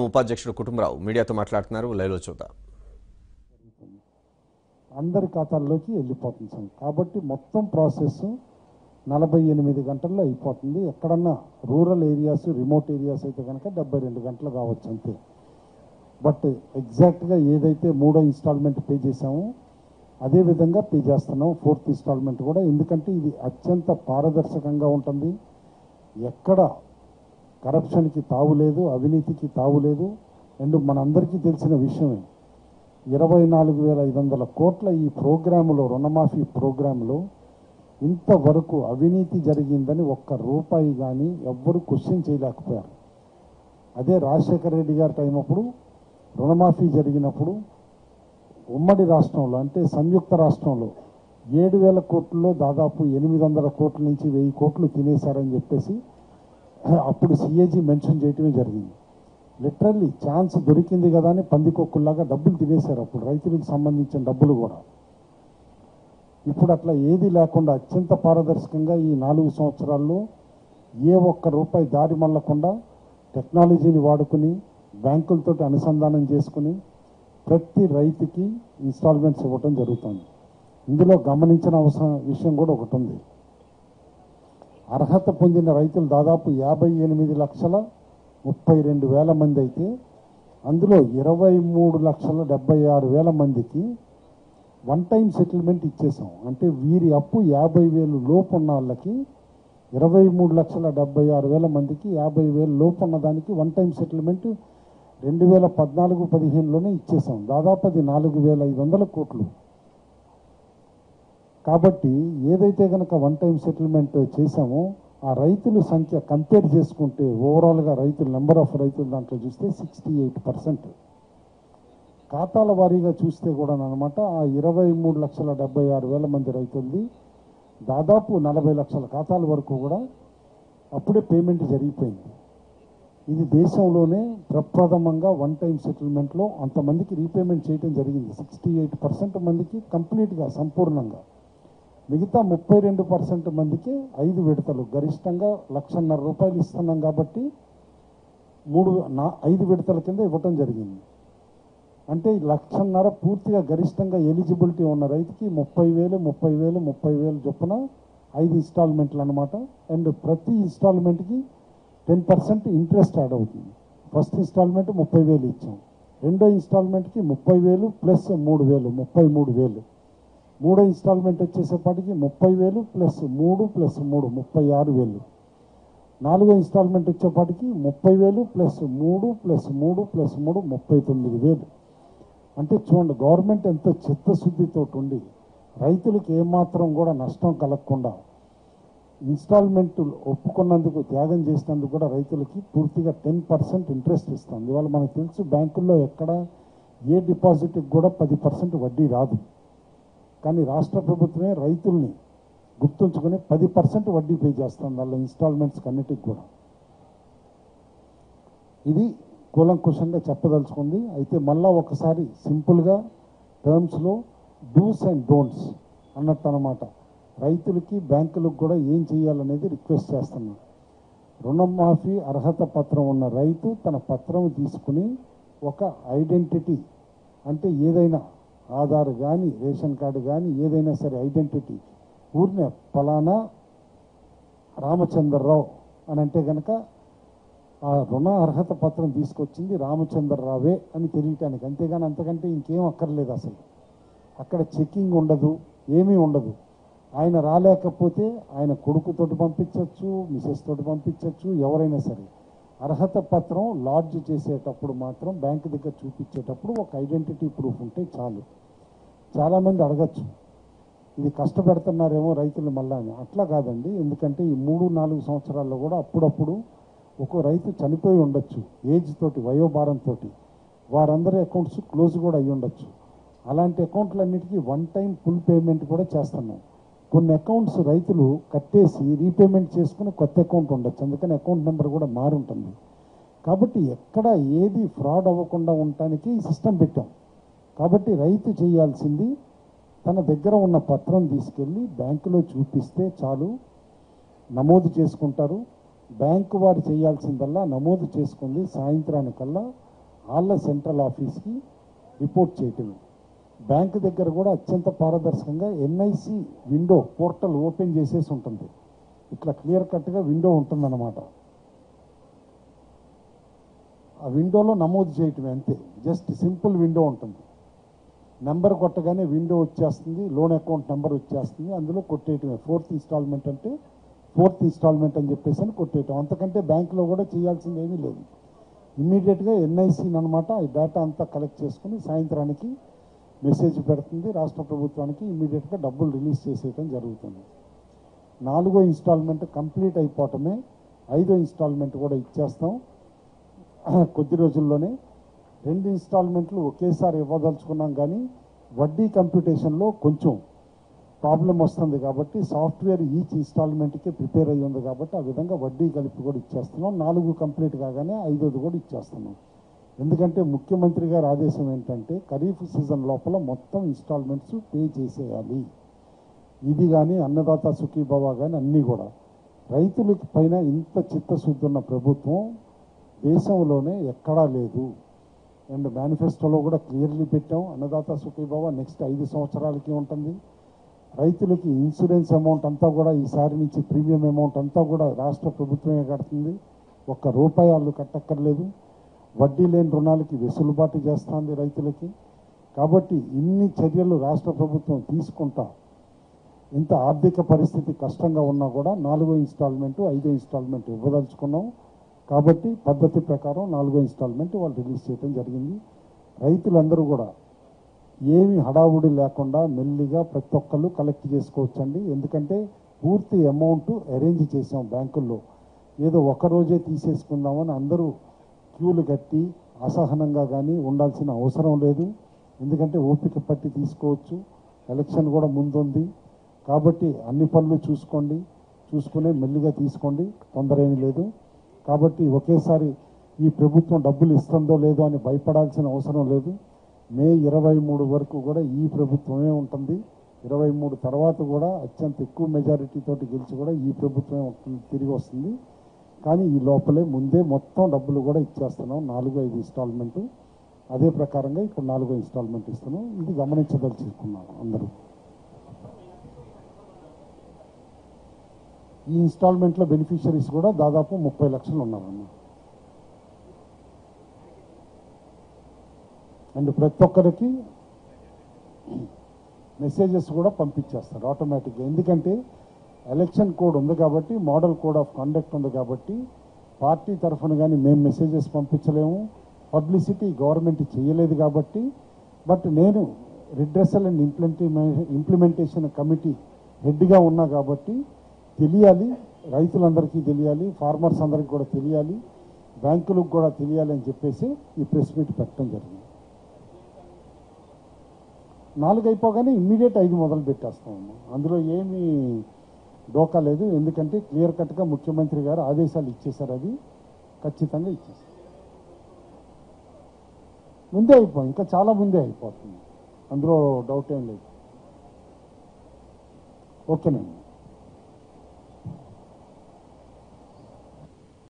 ఉపాధ్యక్షుడు కుటుంబరావు మీడియాతో మాట్లాడుతున్నారు లైవ్లో చూద్దాం అందరి ఖాతాల్లోకి వెళ్ళిపోతుంది సార్ కాబట్టి మొత్తం ప్రాసెస్ నలభై ఎనిమిది గంటల్లో అయిపోతుంది ఎక్కడన్నా రూరల్ ఏరియాస్ రిమోట్ ఏరియాస్ అయితే కనుక డెబ్బై రెండు గంటలు కావచ్చు అంతే బట్ ఎగ్జాక్ట్గా ఏదైతే మూడో ఇన్స్టాల్మెంట్ పే చేసామో అదే విధంగా పే చేస్తున్నాం ఫోర్త్ ఇన్స్టాల్మెంట్ కూడా ఎందుకంటే ఇది అత్యంత పారదర్శకంగా ఉంటుంది ఎక్కడ కరప్షన్కి తావు లేదు అవినీతికి తావు లేదు అండ్ మనందరికీ తెలిసిన విషయమే ఇరవై నాలుగు వేల ఐదు వందల కోట్ల ఈ ప్రోగ్రాములో రుణమాఫీ ప్రోగ్రాంలో ఇంతవరకు అవినీతి జరిగిందని ఒక్క రూపాయి కానీ ఎవ్వరు క్వశ్చన్ చేయలేకపోయారు అదే రాజశేఖర రెడ్డి గారి టైం అప్పుడు రుణమాఫీ జరిగినప్పుడు ఉమ్మడి రాష్ట్రంలో అంటే సంయుక్త రాష్ట్రంలో ఏడు వేల కోట్లలో దాదాపు ఎనిమిది వందల కోట్ల నుంచి వెయ్యి కోట్లు తినేశారని చెప్పేసి అప్పుడు సిఏజీ మెన్షన్ చేయటమే జరిగింది లిటరల్లీ ఛాన్స్ దొరికింది కదా అని పందికొక్కుల్లాగా డబ్బులు తినేశారు అప్పుడు రైతులకు సంబంధించిన డబ్బులు కూడా ఇప్పుడు అట్లా ఏది లేకుండా అత్యంత పారదర్శకంగా ఈ నాలుగు సంవత్సరాల్లో ఏ ఒక్క రూపాయి దారి మళ్ళకుండా టెక్నాలజీని వాడుకుని బ్యాంకులతోటి అనుసంధానం చేసుకుని ప్రతి రైతుకి ఇన్స్టాల్మెంట్స్ ఇవ్వటం జరుగుతుంది ఇందులో గమనించిన అవసరం విషయం కూడా ఒకటి ఉంది అర్హత పొందిన రైతులు దాదాపు యాభై ఎనిమిది లక్షల ముప్పై రెండు వేల మంది అయితే అందులో ఇరవై మూడు లక్షల డెబ్బై ఆరు వేల మందికి వన్ టైం సెటిల్మెంట్ ఇచ్చేసాం అంటే వీరి అప్పు యాభై వేలు లోపు ఉన్న వాళ్ళకి ఇరవై మూడు లక్షల డెబ్బై ఆరు వేల మందికి యాభై వేలు లోపు ఉన్న దానికి వన్ టైం సెటిల్మెంట్ రెండు వేల పద్నాలుగు పదిహేనులోనే ఇచ్చేసాం దాదాపు అది నాలుగు వేల ఐదు వందల కోట్లు కాబట్టి ఏదైతే కనుక వన్ టైం సెటిల్మెంట్ చేశామో ఆ రైతుల సంఖ్య కంపేర్ చేసుకుంటే ఓవరాల్గా రైతులు నెంబర్ ఆఫ్ రైతుల దాంట్లో చూస్తే సిక్స్టీ ఎయిట్ పర్సెంట్ ఖాతాల వారీగా చూస్తే కూడా అనమాట ఆ ఇరవై మూడు లక్షల డెబ్బై ఆరు వేల మంది రైతులది దాదాపు నలభై లక్షల ఖాతాల వరకు కూడా అప్పుడే పేమెంట్ జరిగిపోయింది ఇది దేశంలోనే ప్రప్రథమంగా వన్ టైం సెటిల్మెంట్లో అంతమందికి రీపేమెంట్ చేయడం జరిగింది సిక్స్టీ ఎయిట్ పర్సెంట్ మందికి కంప్లీట్గా సంపూర్ణంగా మిగతా ముప్పై రెండు పర్సెంట్ మందికి ఐదు విడతలు గరిష్టంగా లక్షన్నర రూపాయలు ఇస్తున్నాం కాబట్టి మూడు నా ఐదు విడతల కింద ఇవ్వటం జరిగింది అంటే ఈ లక్షన్నర పూర్తిగా గరిష్టంగా ఎలిజిబిలిటీ ఉన్న రైతుకి ముప్పై వేలు ముప్పై వేలు ముప్పై వేలు చొప్పున ఐదు ఇన్స్టాల్మెంట్లు అనమాట అండ్ ప్రతి ఇన్స్టాల్మెంట్కి టెన్ పర్సెంట్ ఇంట్రెస్ట్ యాడ్ అవుతుంది ఫస్ట్ ఇన్స్టాల్మెంట్ ముప్పై వేలు ఇచ్చాం రెండో ఇన్స్టాల్మెంట్కి ముప్పై వేలు ప్లస్ మూడు వేలు ముప్పై మూడు వేలు మూడో ఇన్స్టాల్మెంట్ వచ్చేసేపటికి ముప్పై వేలు ప్లస్ మూడు ప్లస్ మూడు ముప్పై ఆరు వేలు నాలుగో ఇన్స్టాల్మెంట్ వచ్చేపాటికి ముప్పై వేలు ప్లస్ మూడు ప్లస్ మూడు ప్లస్ మూడు ముప్పై తొమ్మిది వేలు అంటే చూడండి గవర్నమెంట్ ఎంతో చిత్తశుద్ధితో ఉండి రైతులకు ఏమాత్రం కూడా నష్టం కలగకుండా ఇన్స్టాల్మెంట్ ఒప్పుకున్నందుకు త్యాగం చేసినందుకు కూడా రైతులకి పూర్తిగా టెన్ పర్సెంట్ ఇంట్రెస్ట్ ఇస్తుంది ఇవాళ మనకు తెలుసు బ్యాంకుల్లో ఎక్కడ ఏ డిపాజిట్కి కూడా పది పర్సెంట్ వడ్డీ రాదు కానీ రాష్ట్ర ప్రభుత్వమే రైతుల్ని గుర్తుంచుకొని పది పర్సెంట్ వడ్డీ పే చేస్తుంది వాళ్ళ ఇన్స్టాల్మెంట్స్కి అన్నిటికి కూడా ఇది కూలంకుషంగా చెప్పదలుచుకుంది అయితే మళ్ళా ఒకసారి సింపుల్గా టర్మ్స్లో డూస్ అండ్ డోంట్స్ అన్నట్టు అనమాట రైతులకి బ్యాంకులకు కూడా ఏం చేయాలనేది రిక్వెస్ట్ చేస్తున్నాం రుణమాఫీ అర్హత పత్రం ఉన్న రైతు తన పత్రం తీసుకుని ఒక ఐడెంటిటీ అంటే ఏదైనా ఆధార్ కానీ రేషన్ కార్డు కానీ ఏదైనా సరే ఐడెంటిటీ ఊరినే ఫలానా రామచంద్రరావు అని అంటే కనుక ఆ రుణ అర్హత పత్రం తీసుకొచ్చింది రామచంద్రరావే అని తెలియటానికి అంతేగాని అంతకంటే ఇంకేం అక్కర్లేదు అసలు అక్కడ చెక్కింగ్ ఉండదు ఏమీ ఉండదు ఆయన రాలేకపోతే ఆయన కొడుకుతోటి పంపించవచ్చు మిసెస్ తోటి పంపించవచ్చు ఎవరైనా సరే అర్హత పత్రం లాడ్జ్ చేసేటప్పుడు మాత్రం బ్యాంక్ దగ్గర చూపించేటప్పుడు ఒక ఐడెంటిటీ ప్రూఫ్ ఉంటే చాలు చాలామంది అడగచ్చు ఇది కష్టపెడుతున్నారేమో రైతులు మళ్ళా అని అట్లా కాదండి ఎందుకంటే ఈ మూడు నాలుగు సంవత్సరాల్లో కూడా అప్పుడప్పుడు ఒక్కో రైతు చనిపోయి ఉండొచ్చు ఏజ్ తోటి వయోభారంతో వారందరి అకౌంట్స్ క్లోజ్ కూడా అయ్యి ఉండొచ్చు అలాంటి అకౌంట్లన్నిటికీ వన్ టైం ఫుల్ పేమెంట్ కూడా చేస్తున్నాం కొన్ని అకౌంట్స్ రైతులు కట్టేసి రీపేమెంట్ చేసుకుని కొత్త అకౌంట్ ఉండొచ్చు అందుకని అకౌంట్ నెంబర్ కూడా మారుంటుంది కాబట్టి ఎక్కడ ఏది ఫ్రాడ్ అవ్వకుండా ఉండటానికి ఈ సిస్టమ్ పెట్టాం కాబట్టి రైతు చేయాల్సింది తన దగ్గర ఉన్న పత్రం తీసుకెళ్ళి బ్యాంకులో చూపిస్తే చాలు నమోదు చేసుకుంటారు బ్యాంకు వారు చేయాల్సిందల్లా నమోదు చేసుకుంది సాయంత్రానికల్లా వాళ్ళ సెంట్రల్ ఆఫీస్కి రిపోర్ట్ చేయటమే బ్యాంక్ దగ్గర కూడా అత్యంత పారదర్శకంగా ఎన్ఐసి విండో పోర్టల్ ఓపెన్ చేసేసి ఉంటుంది ఇట్లా క్లియర్ కట్గా విండో ఉంటుందన్నమాట ఆ విండోలో నమోదు చేయటమే అంతే జస్ట్ సింపుల్ విండో ఉంటుంది నెంబర్ కొట్టగానే విండో వచ్చేస్తుంది లోన్ అకౌంట్ నెంబర్ వచ్చేస్తుంది అందులో కొట్టేయటమే ఫోర్త్ ఇన్స్టాల్మెంట్ అంటే ఫోర్త్ ఇన్స్టాల్మెంట్ అని చెప్పేసి అని కొట్టేయటం అంతకంటే బ్యాంకులో కూడా చేయాల్సింది ఏమీ లేదు ఇమ్మీడియట్గా ఎన్ఐసిని అనమాట ఈ డేటా అంతా కలెక్ట్ చేసుకుని సాయంత్రానికి మెసేజ్ పెడుతుంది రాష్ట్ర ప్రభుత్వానికి ఇమ్మీడియట్గా డబ్బులు రిలీజ్ చేసేయటం జరుగుతుంది నాలుగో ఇన్స్టాల్మెంట్ కంప్లీట్ అయిపోవటమే ఐదో ఇన్స్టాల్మెంట్ కూడా ఇచ్చేస్తాం కొద్ది రోజుల్లోనే రెండు ఇన్స్టాల్మెంట్లు ఒకేసారి ఇవ్వదలుచుకున్నాం కానీ వడ్డీ కంప్యూటేషన్లో కొంచెం ప్రాబ్లం వస్తుంది కాబట్టి సాఫ్ట్వేర్ ఈచ్ ఇన్స్టాల్మెంట్కి ప్రిపేర్ అయ్యి ఉంది కాబట్టి ఆ విధంగా వడ్డీ కలిపి కూడా ఇచ్చేస్తున్నాం నాలుగు కంప్లీట్ కాగానే ఐదోది కూడా ఇచ్చేస్తున్నాం ఎందుకంటే ముఖ్యమంత్రి గారి ఆదేశం ఏంటంటే ఖరీఫ్ సీజన్ లోపల మొత్తం ఇన్స్టాల్మెంట్స్ పే చేసేయాలి ఇది కానీ అన్నదాత సుఖీభవ కానీ అన్నీ కూడా రైతులకి పైన ఇంత చిత్తశుద్ధి ఉన్న ప్రభుత్వం దేశంలోనే ఎక్కడా లేదు అండ్ మేనిఫెస్టోలో కూడా క్లియర్లీ పెట్టాం అన్నదాత సుఖీభవ నెక్స్ట్ ఐదు సంవత్సరాలకి ఉంటుంది రైతులకి ఇన్సూరెన్స్ అమౌంట్ అంతా కూడా ఈసారి నుంచి ప్రీమియం అమౌంట్ అంతా కూడా రాష్ట్ర ప్రభుత్వమే కడుతుంది ఒక్క రూపాయి వాళ్ళు కట్టక్కర్లేదు వడ్డీ లేని రుణాలకి వెసులుబాటు చేస్తుంది రైతులకి కాబట్టి ఇన్ని చర్యలు రాష్ట్ర ప్రభుత్వం తీసుకుంటా ఇంత ఆర్థిక పరిస్థితి కష్టంగా ఉన్నా కూడా నాలుగో ఇన్స్టాల్మెంట్ ఐదో ఇన్స్టాల్మెంట్ ఇవ్వదలుచుకున్నాం కాబట్టి పద్ధతి ప్రకారం నాలుగో ఇన్స్టాల్మెంట్ వాళ్ళు రిలీజ్ చేయడం జరిగింది రైతులందరూ కూడా ఏమి హడావుడి లేకుండా మెల్లిగా ప్రతి ఒక్కళ్ళు కలెక్ట్ చేసుకోవచ్చండి ఎందుకంటే పూర్తి అమౌంట్ అరేంజ్ చేసాం బ్యాంకుల్లో ఏదో ఒక రోజే తీసేసుకుందామని అందరూ క్యూలు కట్టి అసహనంగా కానీ ఉండాల్సిన అవసరం లేదు ఎందుకంటే ఓపిక పట్టి తీసుకోవచ్చు ఎలక్షన్ కూడా ముందుంది కాబట్టి అన్ని పనులు చూసుకోండి చూసుకునే మెల్లిగా తీసుకోండి తొందర ఏమీ లేదు కాబట్టి ఒకేసారి ఈ ప్రభుత్వం డబ్బులు ఇస్తుందో లేదో అని భయపడాల్సిన అవసరం లేదు మే ఇరవై మూడు వరకు కూడా ఈ ప్రభుత్వమే ఉంటుంది ఇరవై మూడు తర్వాత కూడా అత్యంత ఎక్కువ మెజారిటీ తోటి గెలిచి కూడా ఈ ప్రభుత్వమే ఉంటుంది తిరిగి వస్తుంది కానీ ఈ లోపలే ముందే మొత్తం డబ్బులు కూడా ఇచ్చేస్తున్నాం నాలుగు ఐదు ఇన్స్టాల్మెంట్ అదే ప్రకారంగా ఇప్పుడు నాలుగో ఇన్స్టాల్మెంట్ ఇస్తున్నాం ఇది గమనించదలుచుకున్నాను అందరూ ఈ ఇన్స్టాల్మెంట్లో బెనిఫిషరీస్ కూడా దాదాపు ముప్పై లక్షలు ఉన్నారన్న అండ్ ప్రతి ఒక్కరికి మెసేజెస్ కూడా పంపించేస్తారు ఆటోమేటిక్గా ఎందుకంటే ఎలక్షన్ కోడ్ ఉంది కాబట్టి మోడల్ కోడ్ ఆఫ్ కండక్ట్ ఉంది కాబట్టి పార్టీ తరఫున కానీ మేము మెసేజెస్ పంపించలేము పబ్లిసిటీ గవర్నమెంట్ చేయలేదు కాబట్టి బట్ నేను రిడ్రెసల్ అండ్ ఇంప్లిమెంటే ఇంప్లిమెంటేషన్ కమిటీ హెడ్గా ఉన్నా కాబట్టి తెలియాలి రైతులందరికీ తెలియాలి ఫార్మర్స్ అందరికీ కూడా తెలియాలి బ్యాంకులకు కూడా తెలియాలి అని చెప్పేసి ఈ ప్రెస్ మీట్ పెట్టడం జరిగింది నాలుగు అయిపోగానే ఇమ్మీడియట్ ఐదు మొదలు పెట్టేస్తాము అందులో ఏమీ డోకా లేదు ఎందుకంటే క్లియర్ కట్గా ముఖ్యమంత్రి గారు ఆదేశాలు ఇచ్చేశారు అది ఖచ్చితంగా ఇచ్చేసారు ముందే అయిపో ఇంకా చాలా ముందే అయిపోతుంది అందులో డౌట్ ఏం లేదు ఓకేనండి